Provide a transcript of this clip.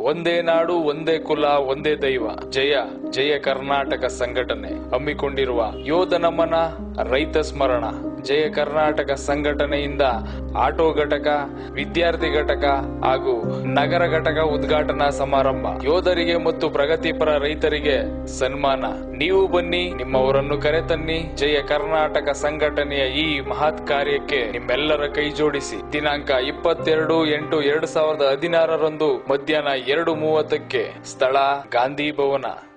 ಒಂದೇ ನಾಡು ಒಂದೇ ಕುಲ ಒಂದೇ ದೈವ ಜಯ ಜಯ ಕರ್ನಾಟಕ ಸಂಘಟನೆ ಹಮ್ಮಿಕೊಂಡಿರುವ ಯೋಧ ನಮನ ರೈತ ಸ್ಮರಣ ಜಯ ಕರ್ನಾಟಕ ಸಂಘಟನೆಯಿಂದ ಆಟೋ ಘಟಕ ವಿದ್ಯಾರ್ಥಿ ಘಟಕ ಹಾಗೂ ನಗರ ಘಟಕ ಉದ್ಘಾಟನಾ ಸಮಾರಂಭ ಯೋಧರಿಗೆ ಮತ್ತು ಪ್ರಗತಿಪರ ರೈತರಿಗೆ ಸನ್ಮಾನ ನೀವು ಬನ್ನಿ ನಿಮ್ಮವರನ್ನು ಕರೆತನ್ನಿ ಜಯ ಕರ್ನಾಟಕ ಸಂಘಟನೆಯ ಈ ಮಹತ್ ಕಾರ್ಯಕ್ಕೆ ನಿಮ್ಮೆಲ್ಲರ ಕೈ ಜೋಡಿಸಿ ದಿನಾಂಕ ಇಪ್ಪತ್ತೆರಡು ಎಂಟು ಎರಡು ಸಾವಿರದ ಹದಿನಾರರಂದು ಮಧ್ಯಾಹ್ನ ಎರಡು ಮೂವತ್ತಕ್ಕೆ ಸ್ಥಳ ಗಾಂಧಿ ಭವನ